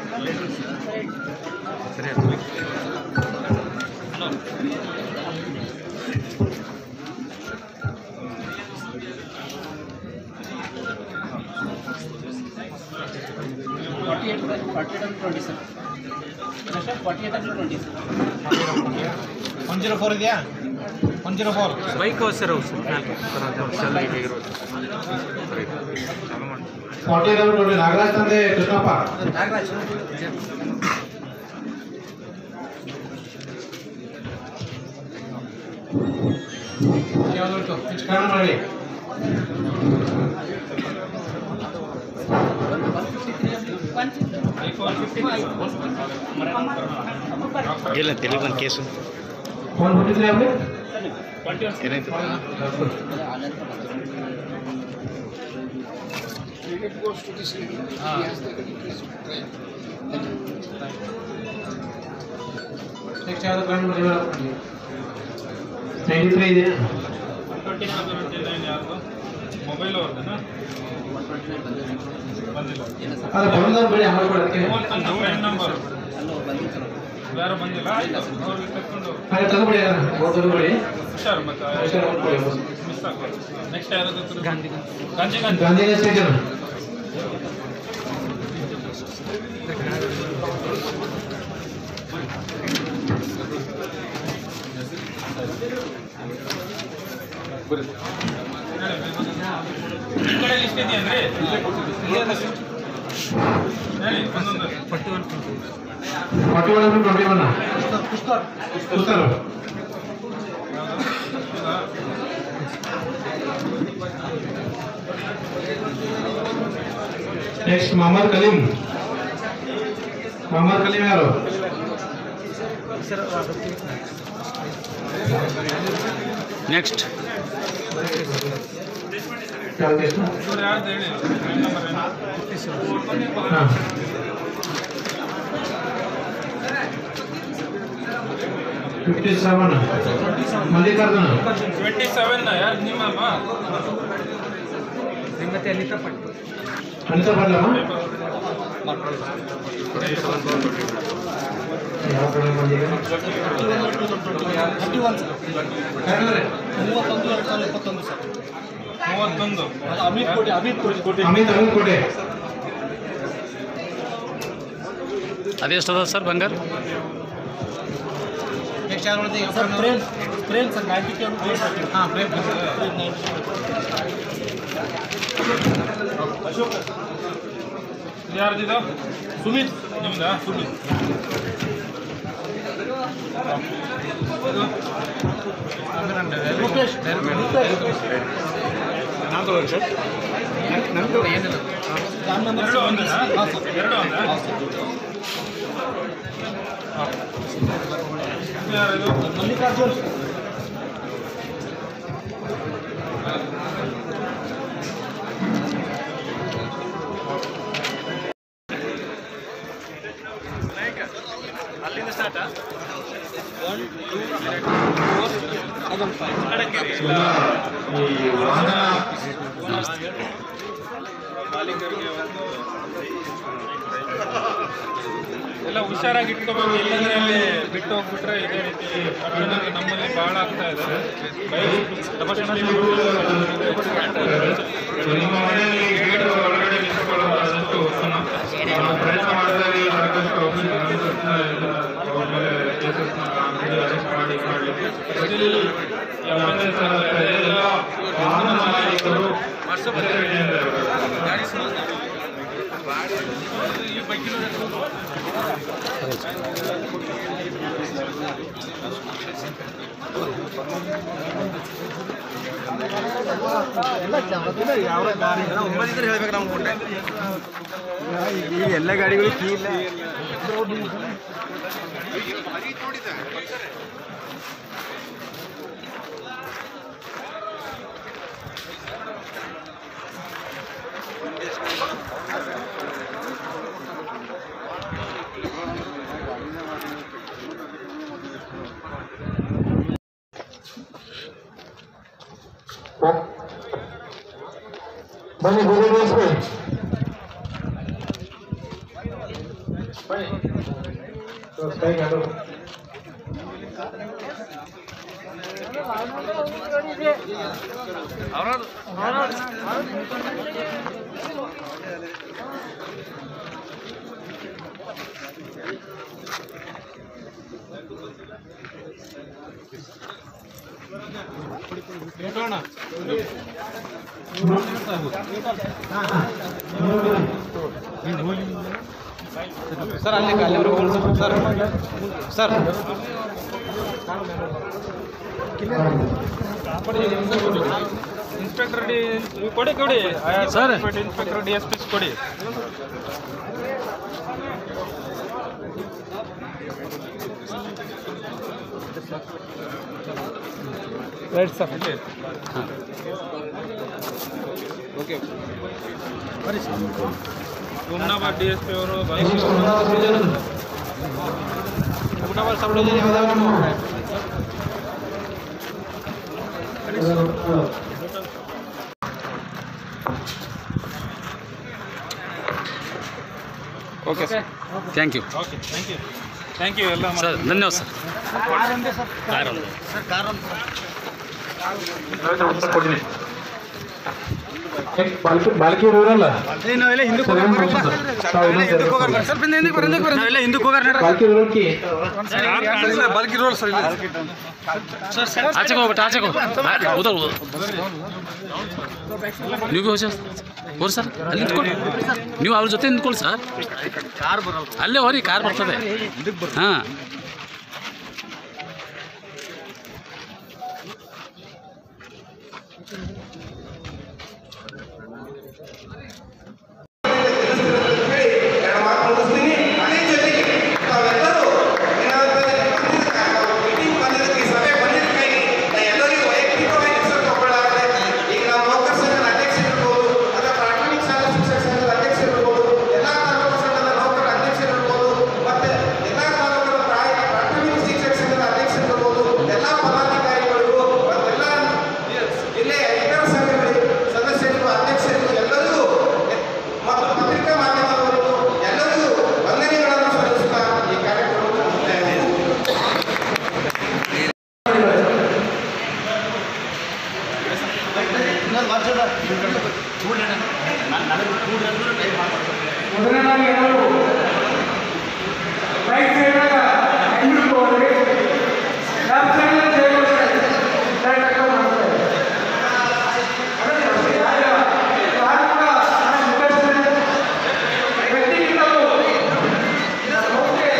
ಸರಿ ಒನ್ ಜೀರೋ ಫೋರ್ ಇದೆಯಾ one zero four bike sir forty eight ನೋಡಿ ನಾಗರಾಜ್ ತಂದೆ ಕೃಷ್ಣಪ್ಪ ಯಾವ್ದು ಸ್ಕ್ಯಾನ್ ಮಾಡಿ ಇಲ್ಲ ತೆಲಿಗೆ ಒಂದು ಕೇಸು ಫೋನ್ ಬಿಟ್ಟಿದ್ರಿ ಅವ್ರು ಏನಾಯ್ತು ನೆಕ್ಸ್ಟ್ ಯಾವ್ದು ಕಣ್ಣು ಮಾಡಿ ನೈಂಟಿ ತ್ರೀ ಇದೆ ಯಾರ್ದು ಮೊಬೈಲ್ ಅವ್ರದ್ದೇನಾ ಬಂದಿಲ್ಲ ಅದು ಬಂದವ್ರು ಬೇಡಿ ಆಮೇಲೆ ಕೊಡೋದಕ್ಕೆ ಮೂವತ್ತೊಂದು ಪೆನ್ ನಂಬರ್ ಯಾರು ಬಂದಿಲ್ಲ ಅವ್ರಿಗೆ ಕರ್ಕೊಂಡು ಹಾಗೆ ತಗೋಬಿಡಿ ತಗೋಬಿಡಿ ಹುಷಾರು ಮತ್ತೆ ಹುಷಾರು ಮಾಡ್ಕೊಳ್ಳಿ. ಮಿಸ್ ಆಗ್ಬಾರ್ದು ನೆಕ್ಸ್ಟ್ ಯಾರಾದ್ರು ಗಾಂಧಿ ಗಾಂಧಿ ಗಾಂಧಿ ಗಾಂಧಿನಗರ ಸ್ಟೇಷನ್ ಈ ಕಡೆ ಲಿಸ್ಟ್ ಇದೆಯೇನ್ರಿ ಹೇಳಿ ಒಂದೊಂದು ಫಾರ್ಟಿ ಒನ್ ಟ್ವೆಂಟಿ ಒನ್ ಪುಸ್ತಕ ನೆಕ್ಸ್ಟ್ ಮೊಹಮ್ಮದ್ ಕಲೀಂ ಮೊಹಮ್ಮದ್ ಕಲೀಂ ಯಾರು ನೆಕ್ಸ್ಟ್ ಯಾವ್ದು ಎಷ್ಟು? ಇವ್ರು ಯಾರ್ದು ಹೇಳಿ ಪೆನ್ ನಂಬರ್ ಏನು ಹಾ. Fifty seven Mallikarjuna twenty seven ಯಾರು ನಿಮ್ಮಮ್ಮ ಅನಿತಾ ಬರ್ಲಮ್ಮ ಯಾವ ಕಡೆ ಬಂದಿದೆ ಕರೆದ್ರೆ? ಮೂವತ್ತೊಂದು ಎರಡು ಸಾವಿರದ ಇಪ್ಪತ್ತೊಂದು ಸರ್ ಮೂವತ್ತೊಂದು ಅಮಿತ್ ಕೋಟೆ ಅಮಿತ್ ಕೋಟೆ ಕೋಟೆ ಅಮಿತ್ ಅಮಿತ್ ಕೋಟೆ ಅದೆಷ್ಟದ ಸರ್ ಬಂಗಾರ ನೆಕ್ಸ್ಟ್ ಯಾರು ನೋಡಿದೆ sir Prem Prem sir ninety K ಹಾಂ ಪ್ರೇಮ್ ಯಾರ್ದಿದು ಸುಮಿತ್ ನಿಮ್ದಾ ಸುಮಿತ್ ರೂಪೇಶ್ ರೂಪೇಶ್ ಎರಡು ಒಂದಾ ಎರಡು ಒಂದಾ ಯಾರಿದು ಮಲ್ಲಿಕಾರ್ಜುನ್ ಎಲ್ಲ ಈ ವಾಹನ ಎಲ್ಲ ಹುಷಾರಾಗಿ ಇಟ್ಕೋಬೇಕು ಇಲ್ಲಾಂದ್ರೆ ಅಲ್ಲಿ ಬಿಟ್ಟು ಹೋಗ್ಬಿಟ್ರೆ ಇದೇ ರೀತಿ ಅಡಚಣೆಗಳು ನಮ್ಮಲ್ಲಿ ಬಹಳ ಆಗ್ತಾ ಇದೆ ತಪಾಸಣೆ ನಿಮ್ಮ ಮನೆಯಲ್ಲಿ ಗೇಟ್ ಒಳಗಡೆ ನಿಂತುಕೊಳ್ಳೋದಾದಷ್ಟು ಉತ್ತಮ ನಾವು ಪ್ರಯತ್ನ ಮಾಡಿದಾಗ ಸಾಕಷ್ಟು ಅವ್ರ ಮೇಲೆ ಕೇಸಸ್ನ ಹಾಕಿ ಅರೆಸ್ಟ್ ಮಾಡಿ ಮಾಡಲಿಕ್ಕೆ ಎಲ್ಲ ವಾಹನ ಮಾಲೀಕರು ಎಚ್ಚರಿಕೆಯಿಂದ ಇರಬೇಕು. ಒಂಬತ್ತಿದ್ರೆ ಹೇಳ್ಬೇಕು ನಾವು ಕೊಟ್ಟೆ ಈ ಎಲ್ಲ ಗಾಡಿಗಳು ಕೀ ಇಲ್ಲ ಬನ್ನಿ ಗುರು ನಿಲ್ಲಿಸ್ಕೊಳ್ಳಿ ಕೈ ಕಾಡು ಸರ್ ಅಲ್ಲಿ ಅಲ್ಲಿವರೆಗೂ ಹೋಗೋಣ ಸರ್ ಸರ್ ಇನ್ಸ್ಪೆಕ್ಟರ್ ಡಿ ಕೊಡಿ ಕೊಡಿ sir. Inspector D S P ಕೊಡಿ ರೈಟ್ ಸರ್ ಇಲ್ಲಿ okay Humnabad D S P ಅವರು ಊಟವಾಲ್ sub okay sir thank you okay thank you thank you ಎಲ್ಲ ಸರ್ ಧನ್ಯವಾದ ಸರ್ ಕೊಡ್ತೀನಿ ಬಾಲ್ಕಿ ಊರಲ್ಲ ನಾವೆಲ್ಲ ಹಿಂದಕ್ಕೆ ಸ್ವಲ್ಪ ಹಿಂದಕ್ಕೆ ಬರ ಹಿಂದಕ್ಕೆ ಬರ ನಾವೆಲ್ಲ ಹಿಂದಕ್ಕೆ ಹೋಗಾರ ಬಾಲ್ಕಿ ಊರಕ್ಕೆ ಬಾಲ್ಕಿ ರೋಲ್ ಸರ್ ಇಲ್ಲ ಆಚೆಗೆ ಹೋಗ್ಬಿಟ್ಟು ಆಚೆಗೆ ಹೋಗಿ ಉದರ್ ನೀವು ಭೀ ಹೋಗಿ ಹೋರಿ ಸರ್ ಅಲ್ಲಿ ನಿಂತ್ಕೊಳ್ಳಿ ನೀವು ಅವ್ರ ಜೊತೆ ನಿಂತ್ಕೊಳ್ಳಿ ಸರ್ ಅಲ್ಲೇ ಹೋರಿ ಕಾರ್ ಬರ್ತದೆ ಹಾಂ ಎಲ್ಲರಿಗೂ ವೈಯಕ್ತಿಕವಾಗಿ ಹೆಸರು ತಗೊಳ್ಳಾದ್ರೆ ಈಗ ನಮ್ಮ ನೌಕರ ಸಂಘದ ಅಧ್ಯಕ್ಷರಿರ್ಬೋದು ಅಥವಾ ಪ್ರಾಥಮಿಕ ಶಾಲಾ ಶಿಕ್ಷಕ ಸಂಘದ ಅಧ್ಯಕ್ಷರಿರ್ಬೋದು ಎಲ್ಲ ತಾಲೂಕು ಸಂಘದ ನೌಕರ ಅಧ್ಯಕ್ಷರಿರ್ಬೋದು ಮತ್ತೆ ಎಲ್ಲ ತಾಲೂಕರ ಪ್ರಾಯ ಮೊದಲನೇದಾಗಿ ಎಲ್ಲರೂ ರೈಟ್ ಸೈಡ್ನಾಗ ಹಿಂದಕ್ಕೆ ಹೋಗ್ರಿ ಲೆಫ್ಟ್ ಸೈಡ್ ಜಯಗೋಸ್ಕರ ಡೈರೆಕ್ಟ್ ಆಗಿ ಮಾಡ್ತಾರೆ ಅದೇ ಯಾರು ಯಾರು ಕೂಡ ನಾನು ವಿಚಾರಿಸಿದ್ರೆ ವ್ಯಕ್ತಿಗಿಂತಲೂ ಓಕೆ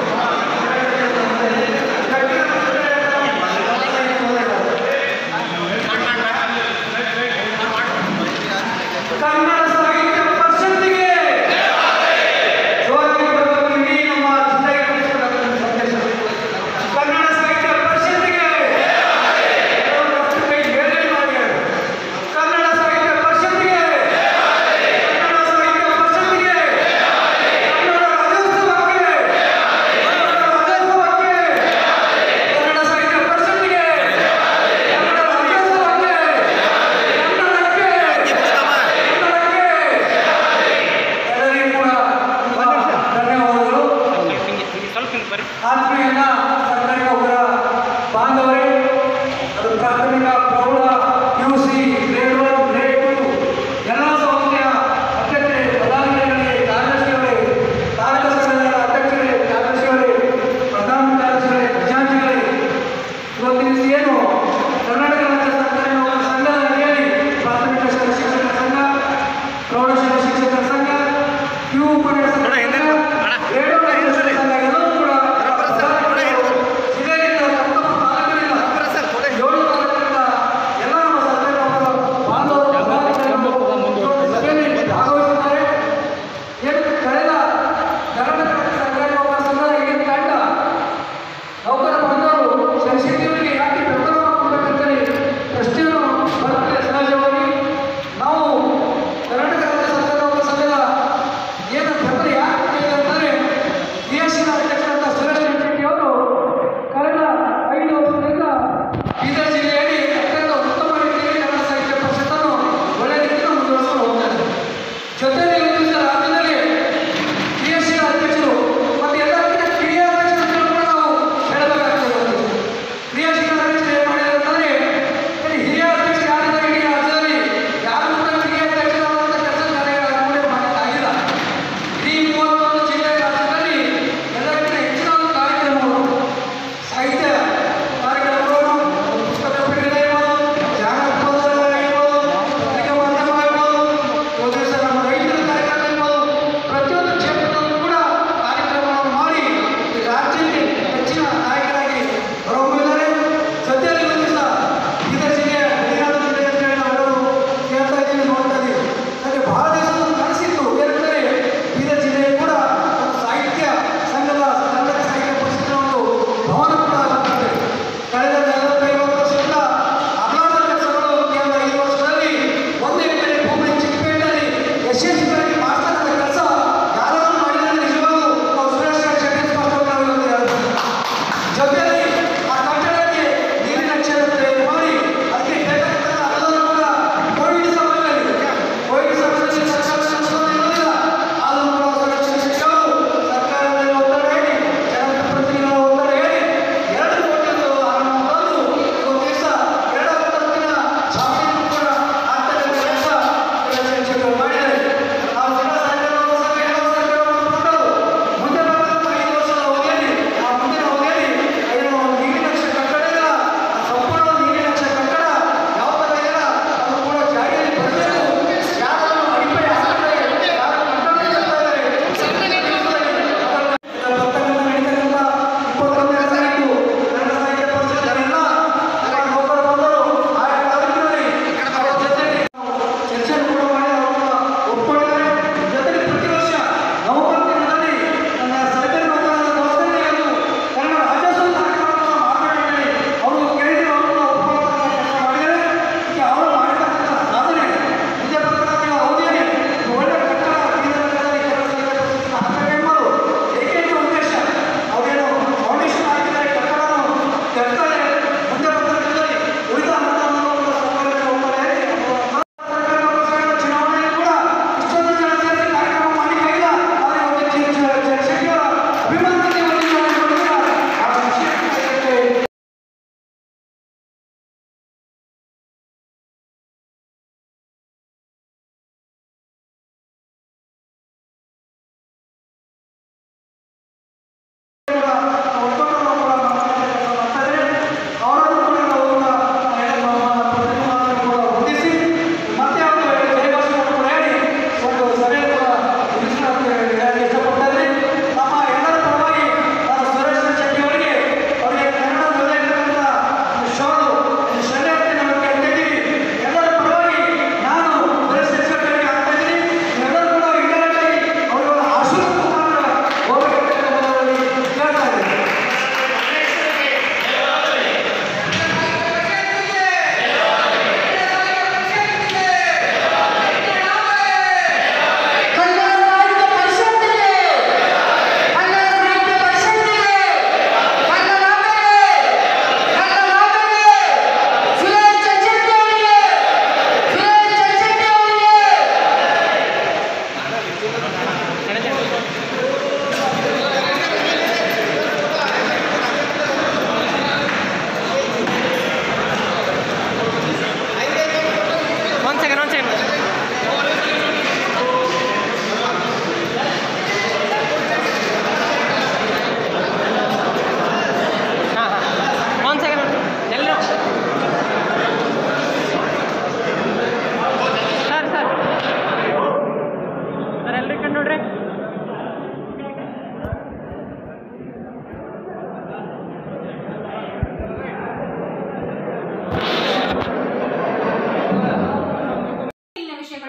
ಕನ್ನಡ ಸಾಹಿತ್ಯ ಪರಿಷತ್ತಿಗೆ ಜೋರಾಗಿ ಬರಬೇಕು ಇಡೀ ನಮ್ಮ ಜಿಲ್ಲೆಗೆ ಕಳಿಸಬೇಕಾದ ಸಂದೇಶ ಕನ್ನಡ ಸಾಹಿತ್ಯ ಪರಿಷತ್ತಿಗೆ ಎಲ್ಲರೂ ಲಫ್ಟ್ ಕೈ ಬೇರೆ ಮಾಡಿ ಕನ್ನಡ ಸಾಹಿತ್ಯ ಪರಿಷತ್ತಿಗೆ ಕನ್ನಡ ಸಾಹಿತ್ಯ ಪರಿಷತ್ತಿಗೆ ಕನ್ನಡ ರಾಜ್ಯೋತ್ಸವಕ್ಕೆ ಕನ್ನಡ ರಾಜ್ಯೋತ್ಸವಕ್ಕೆ ಕನ್ನಡ ಸಾಹಿತ್ಯ ಪರಿಷತ್ತಿಗೆ ಕನ್ನಡ ರಾಜ್ಯೋತ್ಸವಕ್ಕೆ ಕನ್ನಡಕ್ಕೆ ಎಲ್ಲರಿಗೂ ಕೂಡ ತುಂಬಾ ಧನ್ಯವಾದಗಳು ಆತ್ಮೀಯನ ಸರ್ಕಾರಿ ನೌಕರ ಬಾಂಧವರೇ ಅದು ಪ್ರಾಥಮಿಕ ಪ್ರೌಢ U C grade one grade two ಎಲ್ಲ ಸಂಸ್ಥೆಯ ಅಧ್ಯಕ್ಷರೇ ಪದಾಧಿಕಾರಿಗಳೇ ಕಾರ್ಯದರ್ಶಿಗಳೇ ತಾಲೂಕು ಸಂಘದ ಅಧ್ಯಕ್ಷರೇ ಕಾರ್ಯದರ್ಶಿಗಳೇ ಪ್ರಧಾನ ಕಾರ್ಯದರ್ಶಿಗಳೇ ಖಜಾಂಚಿಗಳೇ ಇವತ್ತಿನ ದಿವಸ ಏನು ಕರ್ನಾಟಕ ರಾಜ್ಯ ಸರ್ಕಾರಿ ನೌಕರ ಸಂಘದ ಅಡಿಯಲ್ಲಿ ಪ್ರಾಥಮಿಕ ಶಾಲಾ ಶಿಕ್ಷಕರ ಸಂಘ ಪ್ರೌಢಶಾಲಾ ಶಿಕ್ಷಕರ ಸಂಘ ಇವು ಕೂಡ ಎರಡು ಶಿಕ್ಷಕರ ಸಂಘ ಎಲ್ಲವೂ ಕೂಡ ಜಿಲ್ಲೆಯಿಂದ ಹತ್ತೊಂಬತ್ತು ತಾಲೂಕಿನಿಂದ ಏಳು ತಾಲೂಕಿನಿಂದ ಎಲ್ಲ ನಮ್ಮ ಸರ್ಕಾರಿ ನೌಕರ ಬಾಂಧವರು ಪದಾಧಿಕಾರಿಗಳು ಸಭೆಯಲ್ಲಿ ಭಾಗವಹಿಸಿದ್ದಾರೆ ಏನು ಕಳೆದ ಕರ್ನಾಟಕ ರಾಜ್ಯ ಸರ್ಕಾರಿ ನೌಕರ ಸಂಘದ ಈ ತಂಡ ನೌಕರ ಬಾಂಧವರು ಸೆನ್ಸಿಟಿವ್ಗೆ ಯಾಕೆ ಬೆಂಬಲ ಕೊಡಬೇಕಂತೇಳಿ ಪ್ರಶ್ನೆಯನ್ನು ಬರುತ್ತದೆ ಸಹಜವಾಗಿ ನಾವು ಕರ್ನಾಟಕ ರಾಜ್ಯ ಸರ್ಕಾರ ನೌಕರ ಸಂಘದ ಏನು ಬೆಂಬಲ ಯಾಕೆ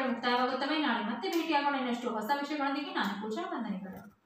ಮುಕ್ತಾಯವಾಗುತ್ತವೆ ನಾಳೆ ಮತ್ತೆ ಭೇಟಿಯಾಗೋಣ ಇನ್ನಷ್ಟು ಹೊಸ ವಿಷಯಗಳೊಂದಿಗೆ ನಾನು ಪೂಜಾ ವಂದನೆಗಳು